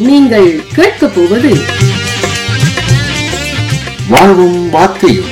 நீங்கள் கேட்கப் போவது வாழ்வும் வார்த்தையும்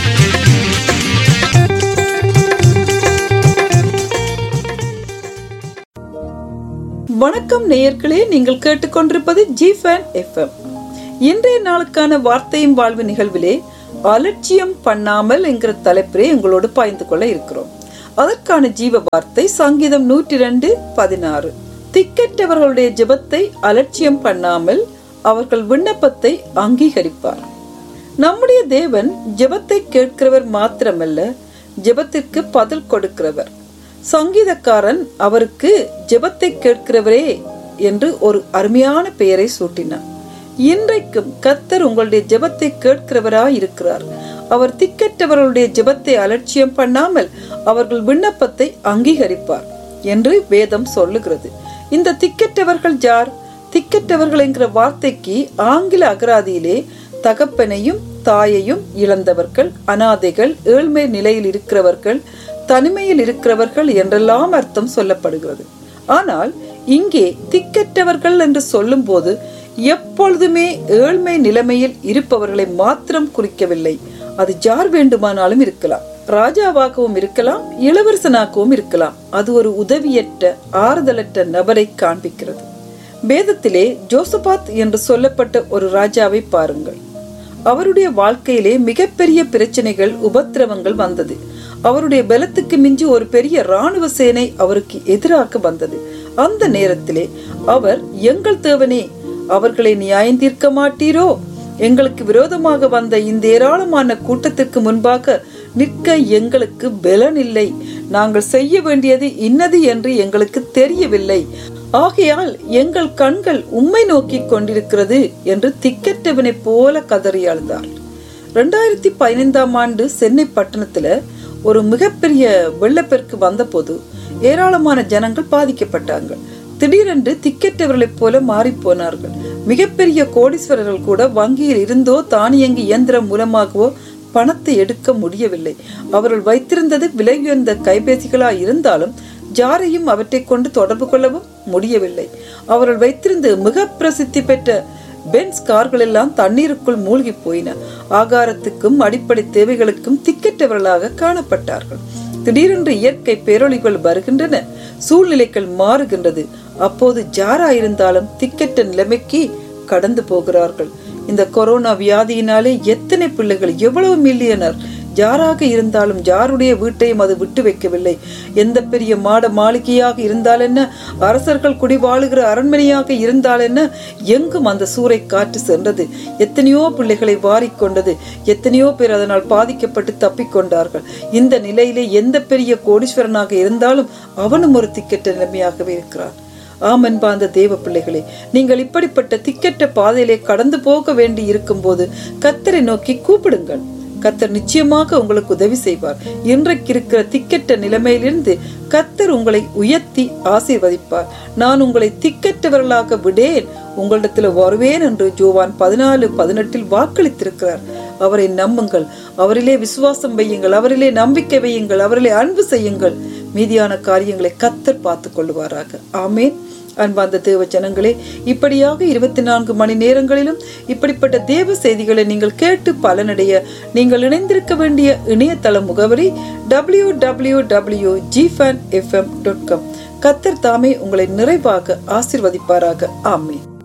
வணக்கம் நேயர்களே நீங்கள் கேட்டுக்கொண்டிருப்பது ஜி ஃபேன் எஃப்எம் இன்றைய நாளுக்கான வார்த்தையும் வாழ்வு நிகழ்விலே அலட்சியம் பண்ணாமல் என்கிற தலைப்பிலே உங்களோடு பாய்ந்து கொள்ள இருக்கிறோம் அதற்கான ஜீவ வார்த்தை சங்கீதம் நூற்றி ரெண்டு பதினாறு திக்கற்றவர்களுடைய ஜெபத்தை அலட்சியம் பண்ணாமல் அவர்கள் விண்ணப்பத்தை அங்கீகரிப்பார் நம்முடைய தேவன் ஜெபத்தை கேட்கிறவர் மாத்திரமல்ல ஜெபத்திற்கு பதில் கொடுக்கிறவர் சங்கீதக்காரன் அவருக்கு ஜெபத்தை கேட்கிறவரே என்று ஒரு அருமையான பெயரை சூட்டினார் இன்றைக்கும் கத்தர் உங்களுடைய ஜெபத்தை கேட்கிறவராய் இருக்கிறார் அவர் திக்கற்றவர்களுடைய ஜெபத்தை அலட்சியம் பண்ணாமல் அவர்கள் விண்ணப்பத்தை அங்கீகரிப்பார் என்று வேதம் சொல்லுகிறது இந்த திக்கற்றவர்கள் யார் திக்கற்றவர்கள் என்கிற வார்த்தைக்கு ஆங்கில அகராதியிலே தகப்பனையும் தாயையும் இழந்தவர்கள் அனாதைகள் ஏழ்மை நிலையில் இருக்கிறவர்கள் தனிமையில் இருக்கிறவர்கள் என்றெல்லாம் அர்த்தம் சொல்லப்படுகிறது ஆனால் இங்கே திக்கற்றவர்கள் என்று சொல்லும்போது எப்பொழுதுமே ஏழ்மை நிலைமையில் இருப்பவர்களை மாத்திரம் குறிக்கவில்லை அது யார் வேண்டுமானாலும் இருக்கலாம் ராஜாவாகவும் இருக்கலாம் இளவரசனாகவும் இருக்கலாம் அது ஒரு உதவியற்ற ஆறுதலற்ற நபரை காண்பிக்கிறது வேதத்திலே ஜோசபாத் என்று சொல்லப்பட்ட ஒரு ராஜாவை பாருங்கள் அவருடைய வாழ்க்கையிலே மிகப்பெரிய பிரச்சனைகள் உபத்திரவங்கள் வந்தது அவருடைய பலத்துக்கு மிஞ்சி ஒரு பெரிய ராணுவ சேனை அவருக்கு எதிராக வந்தது அந்த நேரத்திலே அவர் எங்கள் தேவனே அவர்களை நியாயம் தீர்க்க மாட்டீரோ எங்களுக்கு விரோதமாக வந்த இந்த ஏராளமான கூட்டத்திற்கு முன்பாக நிற்க எங்களுக்கு பலன் இல்லை நாங்கள் செய்ய வேண்டியது இன்னது என்று எங்களுக்கு தெரியவில்லை ஆகையால் எங்கள் கண்கள் உம்மை நோக்கி கொண்டிருக்கிறது என்று திக்கற்றவனைப் போல கதறி அழுதார் ரெண்டாயிரத்தி பதினைந்தாம் ஆண்டு சென்னை பட்டணத்துல ஒரு மிகப்பெரிய வெள்ளப்பெருக்கு வந்தபோது ஏராளமான ஜனங்கள் பாதிக்கப்பட்டாங்க திடீரென்று திக்கெட்டவர்களைப் போல மாறி போனார்கள் மிகப்பெரிய கோடீஸ்வரர்கள் கூட வங்கியில் இருந்தோ தானியங்கி இயந்திரம் மூலமாகவோ பணத்தை எடுக்க முடியவில்லை அவர்கள் வைத்திருந்தது விலை உயர்ந்த கைபேசிகளா இருந்தாலும் யாரையும் அவற்றை கொண்டு தொடர்பு கொள்ளவும் முடியவில்லை அவர்கள் வைத்திருந்த மிக பிரசித்தி பெற்ற பென்ஸ் கார்கள் எல்லாம் தண்ணீருக்குள் மூழ்கி போயின ஆகாரத்துக்கும் அடிப்படை தேவைகளுக்கும் திக்கற்றவர்களாக காணப்பட்டார்கள் திடீரென்று இயற்கை பேரொழிகள் வருகின்றன சூழ்நிலைகள் மாறுகின்றது அப்போது ஜாராயிருந்தாலும் திக்கற்ற நிலைமைக்கு கடந்து போகிறார்கள் இந்த கொரோனா வியாதியினாலே எத்தனை பிள்ளைகள் எவ்வளவு மில்லியனர் யாராக இருந்தாலும் யாருடைய வீட்டையும் அது விட்டு வைக்கவில்லை எந்த பெரிய மாட மாளிகையாக இருந்தால் என்ன அரசர்கள் குடி வாழுகிற அரண்மனையாக இருந்தால் என்ன எங்கும் அந்த சூறை காற்று சென்றது எத்தனையோ பிள்ளைகளை வாரிக்கொண்டது எத்தனையோ பேர் அதனால் பாதிக்கப்பட்டு தப்பிக்கொண்டார்கள் இந்த நிலையிலே எந்த பெரிய கோடீஸ்வரனாக இருந்தாலும் அவனும் ஒரு திக்கெட்ட நிலைமையாகவே இருக்கிறான் ஆமன் பாந்த தேவ பிள்ளைகளே நீங்கள் இப்படிப்பட்ட திக்கெட்ட பாதையிலே கடந்து போக வேண்டி இருக்கும் போது கத்தரை நோக்கி கூப்பிடுங்கள் கத்தர் நிச்சயமாக உங்களுக்கு உதவி செய்வார் இன்றைக்கு இருக்கிற திக்கெட்ட நிலைமையிலிருந்து கத்தர் உங்களை உயர்த்தி ஆசீர்வதிப்பார் நான் உங்களை திக்கெட்டவர்களாக விடேன் உங்களிடத்தில் வருவேன் என்று ஜோவான் பதினாலு பதினெட்டில் வாக்களித்திருக்கிறார் அவரை நம்புங்கள் அவரிலே விசுவாசம் வையுங்கள் அவரிலே நம்பிக்கை வையுங்கள் அவரிலே அன்பு செய்யுங்கள் மீதியான காரியங்களை கத்தர் பார்த்துக் கொள்வாராக ஆமேன் அன்பார்ந்த தேவ ஜனங்களே இப்படியாக இருபத்தி நான்கு மணி நேரங்களிலும் இப்படிப்பட்ட தேவ செய்திகளை நீங்கள் கேட்டு பலனடைய நீங்கள் இணைந்திருக்க வேண்டிய இணையதள முகவரி டபிள்யூ டபிள்யூ டபிள்யூ ஜிஃபேன் எஃப்எம் டாட் காம் கத்தர் தாமே உங்களை நிறைவாக ஆசிர்வதிப்பாராக ஆமேன்